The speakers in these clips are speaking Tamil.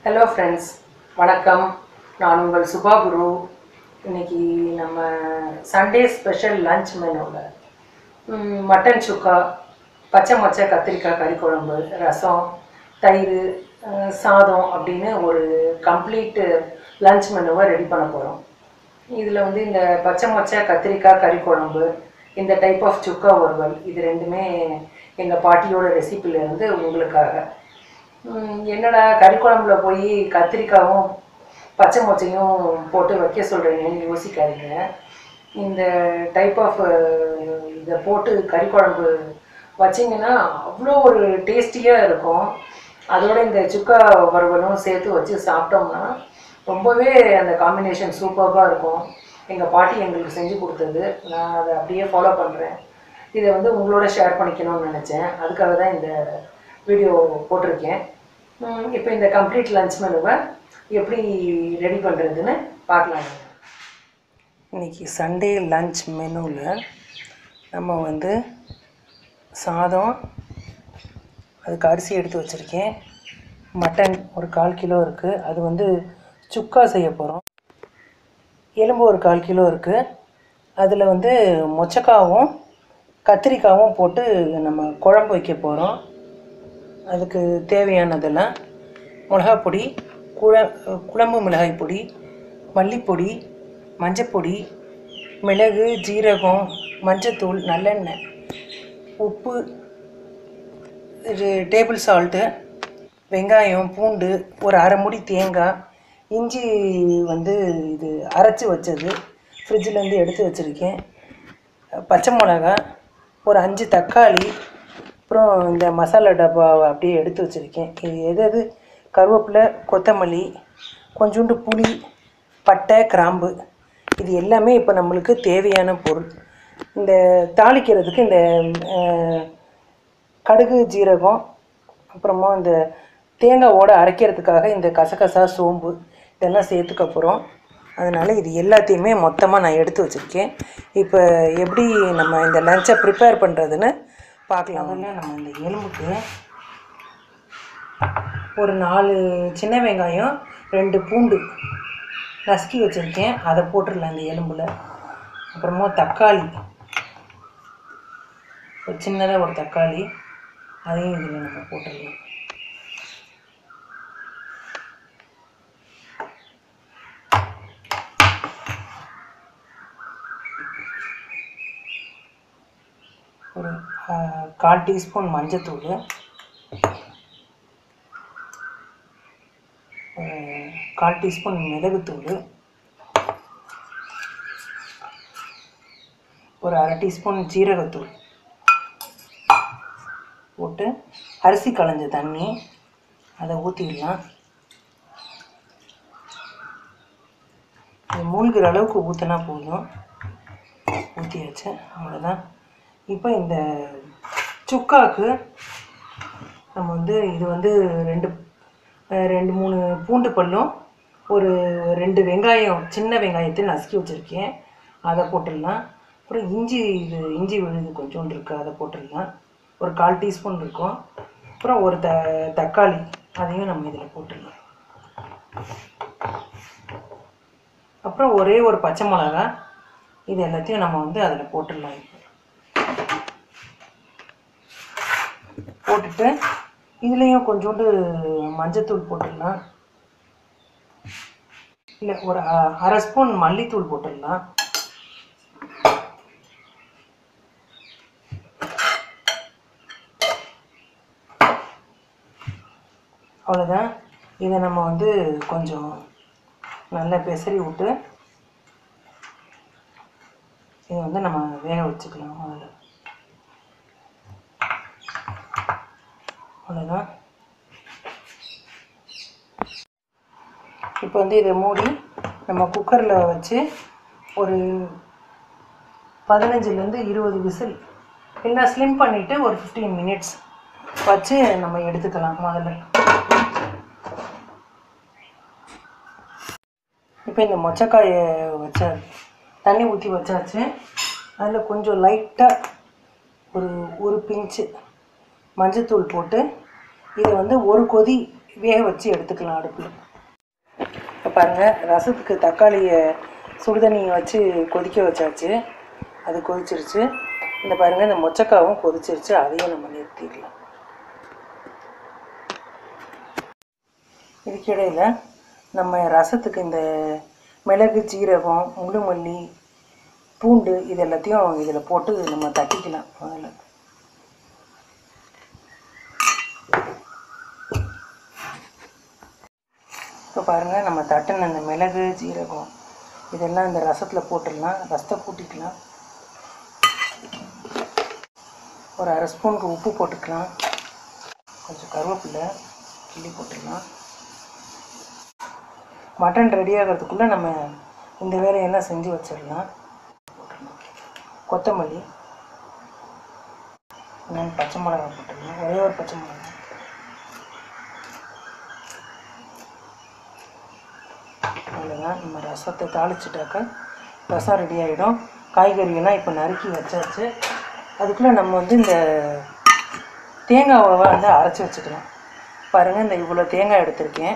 ஹலோ ஃப்ரெண்ட்ஸ் வணக்கம் நான் உங்கள் சுபா குரு இன்னைக்கு நம்ம சண்டே ஸ்பெஷல் லஞ்ச் மெனுவில் மட்டன் சுக்கா பச்சை மொச்சை கத்திரிக்காய் கறி குழம்பு ரசம் தயிர் அஹ், சாதம் அப்படின்னு ஒரு கம்ப்ளீட்டு லஞ்ச் மெனுவை ரெடி பண்ண போகிறோம் இதில் வந்து இந்த பச்சை மொச்சை கத்திரிக்காய் கறி குழம்பு இந்த டைப் ஆஃப் சுக்கா வறுவல் இது ரெண்டுமே எங்கள் பாட்டியோட ரெசிபிலேருந்து உங்களுக்காக ம், என்னடா கறி குழம்புல போய் கத்திரிக்காவும் பச்சை மொச்சையும் போட்டு வைக்க சொல்கிறீங்கன்னு யோசிக்காதீங்க இந்த டைப் ஆஃப் இதை போட்டு கறி குழம்பு வச்சிங்கன்னா அவ்வளோ ஒரு டேஸ்டியாக இருக்கும் அதோட இந்த சுக்கா வறுவலும் சேர்த்து வச்சு சாப்பிட்டோம்னா ரொம்பவே அந்த காம்பினேஷன் சூப்பராக இருக்கும் எங்கள் பாட்டி எங்களுக்கு செஞ்சு கொடுத்தது நான் அதை அப்படியே ஃபாலோ பண்ணுறேன் இதை வந்து உங்களோட ஷேர் பண்ணிக்கணும்னு நினச்சேன் அதுக்காக தான் இந்த வீடியோ போட்டிருக்கேன் இப்போ இந்த கம்ப்ளீட் லஞ்ச் மெனுவை எப்படி ரெடி பண்ணுறதுன்னு பார்க்கலாம் இன்னைக்கு சண்டே லஞ்ச் மெனுவில் நம்ம வந்து சாதம் அதுக்கு அரிசி எடுத்து வச்சுருக்கேன் மட்டன் ஒரு கால் கிலோ இருக்குது அது வந்து சுக்கா செய்ய போகிறோம் எலும்பு ஒரு கால் கிலோ இருக்குது அதில் வந்து மொச்சக்காவும் கத்திரிக்காவும் போட்டு நம்ம குழம்பு வைக்க போகிறோம் அதுக்கு தேவையானதெல்லாம் மிளகாப் பொடி குழ குழம்பு மிளகாய் பொடி மல்லிப்பொடி மஞ்சப்பொடி மிளகு ஜீரகம் மஞ்சத்தூள் நல்லெண்ணெய் உப்பு இது டேபிள் சால்ட்டு வெங்காயம் பூண்டு ஒரு அரை முடி தேங்காய் இஞ்சி வந்து இது அரைச்சி வச்சது ஃப்ரிட்ஜிலேருந்து எடுத்து வச்சுருக்கேன் பச்சை மிளகா ஒரு அஞ்சு தக்காளி அப்புறம் இந்த மசாலா டப்பாவை அப்படியே எடுத்து வச்சுருக்கேன் இது எது எது கருவேப்பிலை கொத்தமல்லி கொஞ்சோண்டு புளி பட்டை கிராம்பு இது எல்லாமே இப்போ நம்மளுக்கு தேவையான பொருள் இந்த தாளிக்கிறதுக்கு இந்த அஹ், கடுகு ஜீரகம் அப்புறமா இந்த தேங்காவோட அரைக்கிறதுக்காக இந்த கசகசா சோம்பு இதெல்லாம் சேர்த்துக்க போகிறோம் அதனால் இது எல்லாத்தையுமே மொத்தமாக நான் எடுத்து வச்சுருக்கேன் இப்போ எப்படி நம்ம இந்த லஞ்சை ப்ரிப்பேர் பண்ணுறதுன்னு பார்க்கலாம் முதல்ல நம்ம இந்த எலும்புக்கு ஒரு நாலு சின்ன வெங்காயம் ரெண்டு பூண்டு நசுக்கி வச்சுருக்கேன் அதை போட்டுடலாம் இந்த எலும்பில் அப்புறமா தக்காளி ஒரு சின்னதாக ஒரு தக்காளி அதையும் இதில் நம்ம போட்டுடலாம் ஒரு ஆ, கால் டீஸ்பூன் மஞ்சத்தூள் ஒரு கால் டீஸ்பூன் மிளகுத்தூள் ஒரு அரை டீஸ்பூன் ஜீரகத்தூள் போட்டு அரிசி களைஞ்ச தண்ணி அதை ஊற்றிடலாம் இது மூழ்கிற அளவுக்கு ஊற்றினா போதும் ஊற்றியாச்சு அவ்வளோதான் இப்போ இந்த சுக்காக்கு நம்ம வந்து இது வந்து ரெண்டு அஹ், ரெண்டு மூணு பூண்டு பல்லும் ஒரு ரெண்டு வெங்காயம் சின்ன வெங்காயத்தை நசுக்கி வச்சுருக்கேன் அதை போட்டுடலாம் அப்புறம் இஞ்சி இது இஞ்சி விழுது கொஞ்சோண்டு இருக்குது அதை போட்டுடலாம் ஒரு கால் டீஸ்பூன் இருக்கும் அப்புறம் ஒரு த தக்காளி அதையும் நம்ம இதில் போட்டுடலாம் அப்புறம் ஒரே ஒரு பச்சை மிளகா இது எல்லாத்தையும் நம்ம வந்து அதில் போட்டுடலாம் இப்போ போட்டுட்டு இதுலேயும் கொஞ்சோண்டு மஞ்சத்தூள் போட்டுடலாம் இல்லை ஒரு அ- அரை ஸ்பூன் மல்லித்தூள் போட்டுடலாம் அவ்வளோதான் இதை நம்ம வந்து கொஞ்சம் நல்லா பெசரி விட்டு இதை வந்து நம்ம வேக வச்சுக்கலாம் முதல்ல அவ்வளோதான் இப்போ வந்து இதை மூடி நம்ம குக்கரில் வச்சு ஒரு பதினஞ்சுலேருந்து இருபது விசில் இல்லை ஸ்லிம் பண்ணிவிட்டு ஒரு ஃபிஃப்டீன் மினிட்ஸ் வச்சு நம்ம எடுத்துக்கலாம் முதல்ல இப்போ இந்த மொச்சக்காயை வச்ச தண்ணி ஊற்றி வச்சாச்சு அதில் கொஞ்சம் லைட்டாக ஒரு ஒரு பிஞ்சு மஞ்சத்தூள் போட்டு இதை வந்து ஒரு கொதி வேக வச்சு எடுத்துக்கலாம் அடுப்பில் இப்போ பாருங்கள் ரசத்துக்கு தக்காளியை சுடுதண்ணியை வச்சு கொதிக்க வச்சாச்சு அது கொதிச்சிருச்சு இந்த பாருங்கள் இந்த மொச்சக்காவும் கொதிச்சிருச்சு அதையும் நம்ம நிறுத்திடலாம் இதுக்கிடையில் நம்ம ரசத்துக்கு இந்த மிளகு ஜீரகம் முள்ளுமல்லி பூண்டு இது எல்லாத்தையும் இதில் போட்டு நம்ம தட்டிக்கலாம் முதல்ல இப்போ பாருங்கள் நம்ம தட்டின இந்த மிளகு ஜீரகம் இதெல்லாம் இந்த ரசத்தில் போட்டுடலாம் ரசத்தை கூட்டிக்கலாம் ஒரு அரை ஸ்பூனுக்கு உப்பு போட்டுக்கலாம் கொஞ்சம் கருவேப்பிலை கிள்ளி போட்டுடலாம் மட்டன் ரெடி ஆகிறதுக்குள்ளே நம்ம இந்த வேலையெல்லாம் செஞ்சு வச்சிடலாம் போட்டுடலாம் கொத்தமல்லி இன்னும் பச்சை மிளகா போட்டுடலாம் ஒரே ஒரு பச்சை மிளகா அவ்வளோதான் நம்ம ரசத்தை தாளிச்சிட்டாக்க ரசம் ரெடி ஆகிடும் காய்கறியெல்லாம் இப்போ நறுக்கி வச்சாச்சு அதுக்குள்ளே நம்ம வந்து இந்த தேங்காவை வந்து அரைச்சி வச்சுக்கலாம் பாருங்கள் இந்த இவ்வளோ தேங்காய் எடுத்திருக்கேன்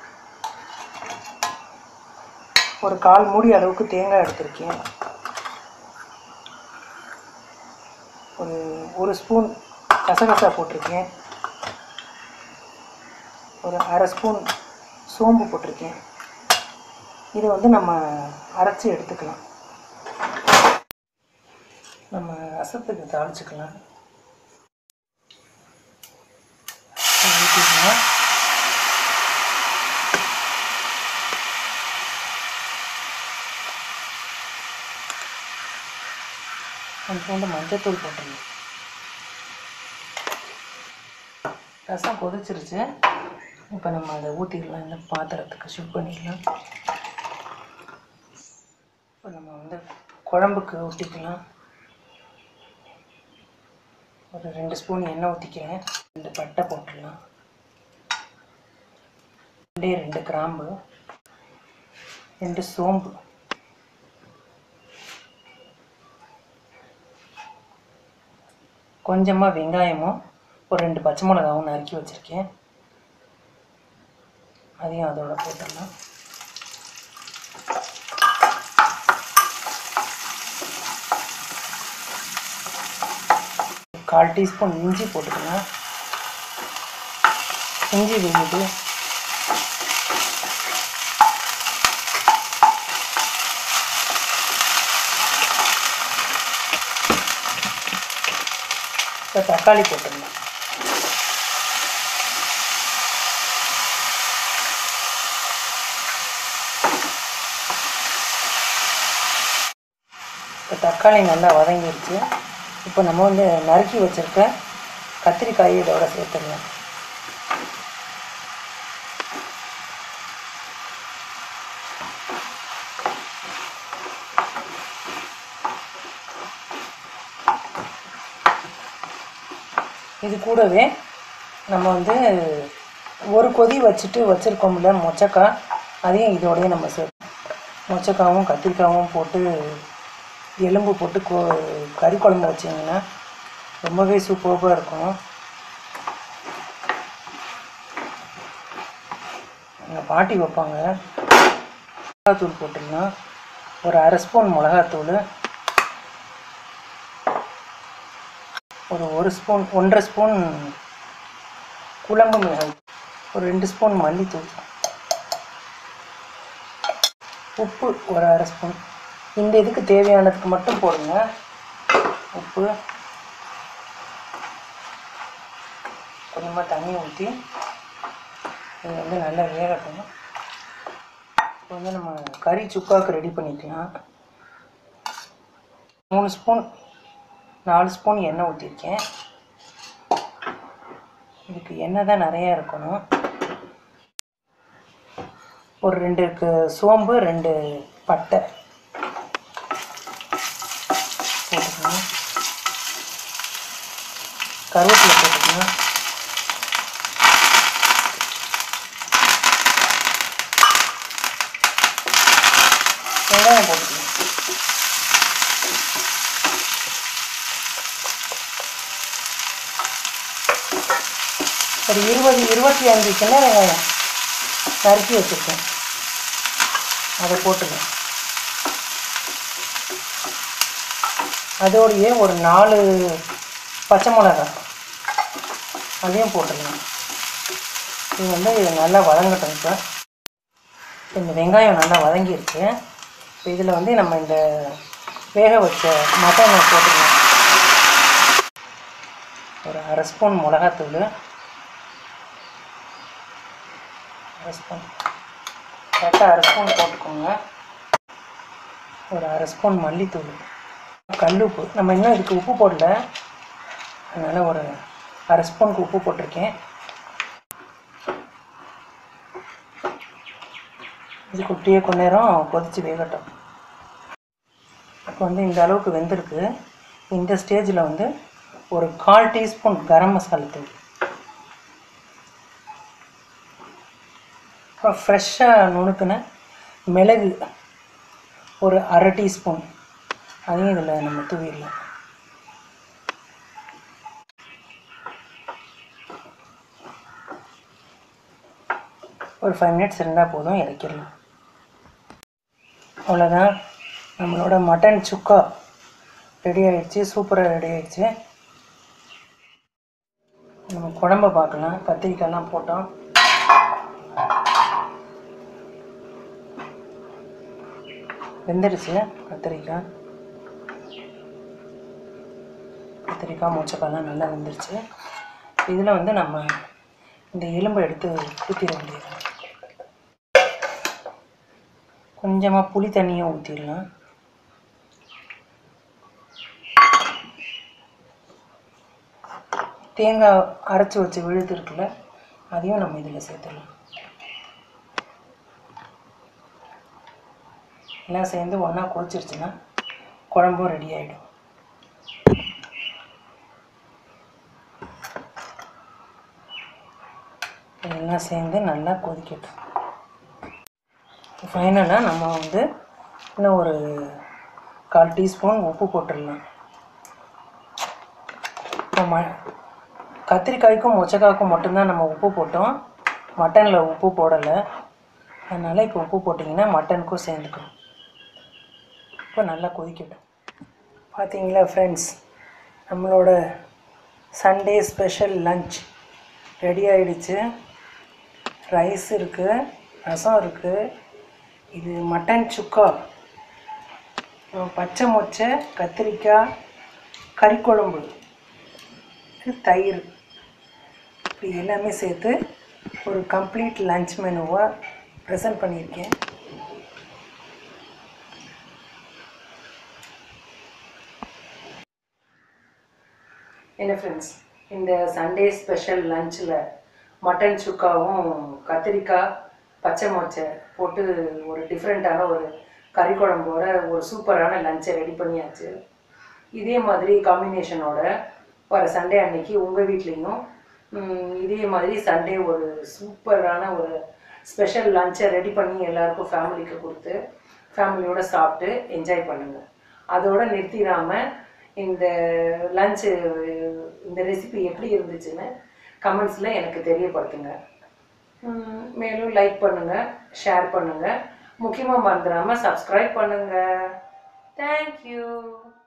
ஒரு கால் மூடி அளவுக்கு தேங்காய் எடுத்திருக்கேன் ஒரு ஒரு ஸ்பூன் கசகசா போட்டிருக்கேன் ஒரு அரை ஸ்பூன் சோம்பு போட்டிருக்கேன் இதை வந்து நம்ம அரைச்சி எடுத்துக்கலாம் நம்ம ரசத்துக்கு தாளிச்சுக்கலாம் ஊற்றிக்கலாம் கொஞ்சோண்டு மஞ்சத்தூள் போட்டுருங்க ரசம் கொதிச்சிருச்சு இப்போ நம்ம அதை ஊற்றிடலாம் இந்த பாத்திரத்துக்கு ஷிஃப்ட் பண்ணிடலாம் இப்போ நம்ம வந்து குழம்புக்கு ஊற்றிக்கலாம் ஒரு ரெண்டு ஸ்பூன் எண்ணெய் ஊற்றிக்கிறேன் ரெண்டு பட்டை போட்டுடலாம் ரெண்டே ரெண்டு கிராம்பு ரெண்டு சோம்பு கொஞ்சமாக வெங்காயமும் ஒரு ரெண்டு பச்சை மிளகாவும் நறுக்கி வச்சுருக்கேன் அதையும் அதோட போட்டுடலாம் கால் டீஸ்பூன் இஞ்சி போட்டுக்கலாம் இஞ்சி விழுது இப்போ தக்காளி போட்டுடலாம் இப்போ தக்காளி நல்லா வதங்கிருச்சு இப்போ நம்ம வந்து நறுக்கி வச்சுருக்க கத்திரிக்காயை இதோட சேர்த்துடலாம் இது கூடவே நம்ம வந்து ஒரு கொதி வச்சுட்டு வச்சுருக்கோம்ல மொச்சக்காய் அதையும் இதோடய நம்ம சேர்த்து மொச்சக்காவும் கத்திரிக்காவும் போட்டு எலும்பு போட்டு கோ கறி குழம்பு வச்சிங்கன்னா ரொம்பவே சூப்பராக இருக்கும் எங்கள் பாட்டி வைப்பாங்க மிளகாத்தூள் போட்டுடலாம் ஒரு அரை ஸ்பூன் மிளகாத்தூள் ஒரு ஒரு ஸ்பூன் ஒன்றரை ஸ்பூன் குழம்பு மிளகாய் ஒரு ரெண்டு ஸ்பூன் மல்லித்தூள் உப்பு ஒரு அரை ஸ்பூன் இந்த இதுக்கு தேவையானதுக்கு மட்டும் போடுங்க உப்பு கொஞ்சமாக தண்ணி ஊற்றி இது வந்து நல்லா வேகட்டும் இப்போ வந்து நம்ம கறி சுக்காவுக்கு ரெடி பண்ணிக்கலாம் மூணு ஸ்பூன் நாலு ஸ்பூன் எண்ணெய் ஊற்றிருக்கேன் இதுக்கு எண்ணெய் தான் நிறையா இருக்கணும் ஒரு ரெண்டு க- சோம்பு ரெண்டு பட்டை போட்டுக்கணும் கருவேப்பிலை போட்டுக்கணும் வெங்காயம் போட்டுக்கணும் ஒரு இருபது இருபத்தி அஞ்சு சின்ன வெங்காயம் நறுக்கி வச்சுருக்கேன் அதை போட்டுருங்க அதோடையே ஒரு நாலு பச்சை மிளகாய் அதையும் போட்டுருங்க இது வந்து இது நல்லா வதங்கட்டும் இப்போ இந்த வெங்காயம் நல்லா வதங்கிருச்சு இப்போ இதில் வந்து நம்ம இந்த வேக வச்ச மட்டனை போட்டுக்கலாம் ஒரு அரை ஸ்பூன் மிளகாத்தூள் அரை ஸ்பூன் கரெக்டாக அரை ஸ்பூன் போட்டுக்கோங்க ஒரு அரை ஸ்பூன் மல்லித்தூள் கல் உப்பு நம்ம இன்னும் இதுக்கு உப்பு போடல அதனால் ஒரு அரை ஸ்பூனுக்கு உப்பு போட்டிருக்கேன் இது குட்டியே கொஞ்ச நேரம் கொதித்து வேகட்டும் இப்போ வந்து இந்த அளவுக்கு வெந்திருக்கு இந்த ஸ்டேஜில் வந்து ஒரு கால் டீஸ்பூன் கரம் மசாலா தூள் அப்புறம் ஃப்ரெஷ்ஷாக நுணுக்கின மிளகு ஒரு அரை டீஸ்பூன் அதையும் இதில் நம்ம தூவிடலாம் ஒரு ஃபைவ் மினிட்ஸ் இருந்தால் போதும் இறக்கிடலாம் அவ்வளோதான் நம்மளோட மட்டன் சுக்கா ரெடி ஆயிடுச்சு சூப்பராக ரெடி ஆயிடுச்சு நம்ம குழம்ப பார்க்கலாம் கத்திரிக்காய்லாம் போட்டோம் வெந்துடுச்சு கத்திரிக்காய் கத்திரிக்காய் மொச்சக்காய்லாம் நல்லா வெந்துருச்சு இதில் வந்து நம்ம இந்த எலும்பை எடுத்து ஊற்றிட வேண்டியது கொஞ்சமாக புளி தண்ணியை ஊற்றிடலாம் தேங்காய் அரைச்சி வச்ச விழுது இருக்குல்ல அதையும் நம்ம இதில் சேர்த்துடலாம் எல்லாம் சேர்ந்து ஒன்றா கொதிச்சிருச்சுன்னா குழம்பும் ரெடி ஆகிடும் எல்லாம் சேர்ந்து நல்லா கொதிக்கட்டும் ஃபைனலாக நம்ம வந்து இன்னும் ஒரு கால் டீஸ்பூன் உப்பு போட்டுடலாம் நம்ம கத்திரிக்காய்க்கும் மொச்சக்காய்க்கும் மட்டும்தான் நம்ம உப்பு போட்டோம் மட்டனில் உப்பு போடலை அதனால் இப்போ உப்பு போட்டிங்கன்னா மட்டனுக்கும் சேர்ந்துக்கும் இப்போ நல்லா கொதிக்கட்டும் பார்த்தீங்களா ஃப்ரெண்ட்ஸ் நம்மளோட சண்டே ஸ்பெஷல் லஞ்ச் ரெடி ஆயிடுச்சு ரைஸ் இருக்குது ரசம் இருக்குது இது மட்டன் சுக்கா அஹ் பச்சை மொச்சை கத்திரிக்காய் கறிக்குழம்பு இது தயிர் இப்படி எல்லாமே சேர்த்து ஒரு கம்ப்ளீட் லஞ்ச் மெனுவாக ப்ரெசன்ட் பண்ணியிருக்கேன் என்ன ஃப்ரெண்ட்ஸ் இந்த சண்டே ஸ்பெஷல் லஞ்சில் மட்டன் சுக்காவும் கத்திரிக்காய் பச்சை மொச்சை போட்டு ஒரு டிஃப்ரெண்ட்டான ஒரு கறி குழம்போட ஒரு சூப்பரான லஞ்சை ரெடி பண்ணியாச்சு இதே மாதிரி காம்பினேஷனோட வர சண்டே அன்னைக்கு உங்கள் வீட்லேயும் இதே மாதிரி சண்டே ஒரு சூப்பரான ஒரு ஸ்பெஷல் லஞ்சை ரெடி பண்ணி எல்லாருக்கும் ஃபேமிலிக்கு கொடுத்து ஃபேமிலியோட சாப்பிட்டு என்ஜாய் பண்ணுங்கள் அதோட நிறுத்திடாமல் இந்த லஞ்சு இந்த ரெசிபி எப்படி இருந்துச்சுன்னு கமெண்ட்ஸில் எனக்கு தெரியப்படுத்துங்க உம், மேலும் லைக் பண்ணுங்கள் ஷேர் பண்ணுங்கள் முக்கியமாக மறந்துடாமல் சப்ஸ்கிரைப் பண்ணுங்கள் தேங்க்யூ